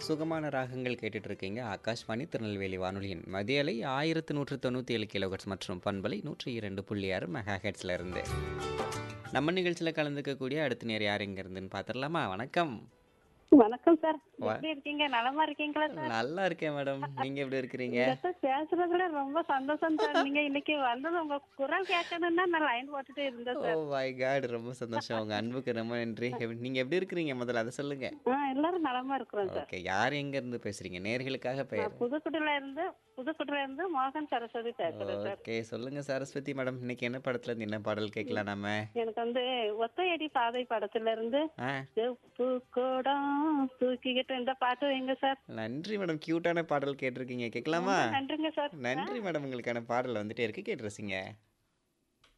சுகமான ராகங்கள் கேட்டுட்டு இருக்கீங்க ஆகாஷ்வாணி திருநெல்வேலி வானொலியின் மதியலை ஆயிரத்து நூற்று தொண்ணூற்றி ஏழு கிலோஹெட்ஸ் மற்றும் பண்பலை நூற்றி இரண்டு புள்ளி ஆறு மெகா ஹெட்ஸில் இருந்து நம்ம நிகழ்ச்சியில் கலந்துக்கக்கூடிய அடுத்த நேர் யார் எங்க இருந்துன்னு பார்த்துடலாமா வணக்கம் வணக்கம் சார் வ- எப்படி இருக்கீங்க நலமா இருக்கீங்களா சார் நல்லா இருக்கேன் மேடம் நீங்க எப்படி இருக்கிறீங்க உங்ககிட்ட பேசுறதுல ரொம்ப சந்தோஷம் சார் நீங்க இன்னைக்கு வந்தது உங்க குரல் கேட்கணும்னா நான் லைன் போட்டுட்டு இருந்தேன் ஓ சார் மை காட் ரொம்ப சந்தோஷம் உங்க அன்புக்கு ரொம்ப நன்றி எப்படி- நீங்க எப்படி இருக்கிறீங்க முதல்ல அதை சொல்லுங்க ஆ எல்லாரும் நலமா இருக்கிறோம் சார் ஓகே யார் எங்க இருந்து பேசுறீங்க நேர்களுக்காக பெயர் நான் புதுக்குடில இருந்து புதுக்குடில இருந்து மோகன் சரஸ்வதி பேசுறேன் சார் ஓகே சொல்லுங்க சரஸ்வதி மேடம் இன்னைக்கு என்ன படத்துல இருந்து என்ன பாடல் கேட்கலாம் நாம எனக்கு வந்து ஒத்தையடி பாதை படத்துல இருந்து ஆ செப்பு கோடம் தூக்கிக்கிட்டு இந்த பாட்டு வைங்க சார் நன்றி மேடம் கியூட்டான பாடல் கேட்டிருக்கீங்க கேட்கலாமா ரொம்ப நன்றிங்க சார் நன்றி மேடம் உங்களுக்கான பாடல் வந்துட்டே இருக்கு கேட்டு ரசிங்க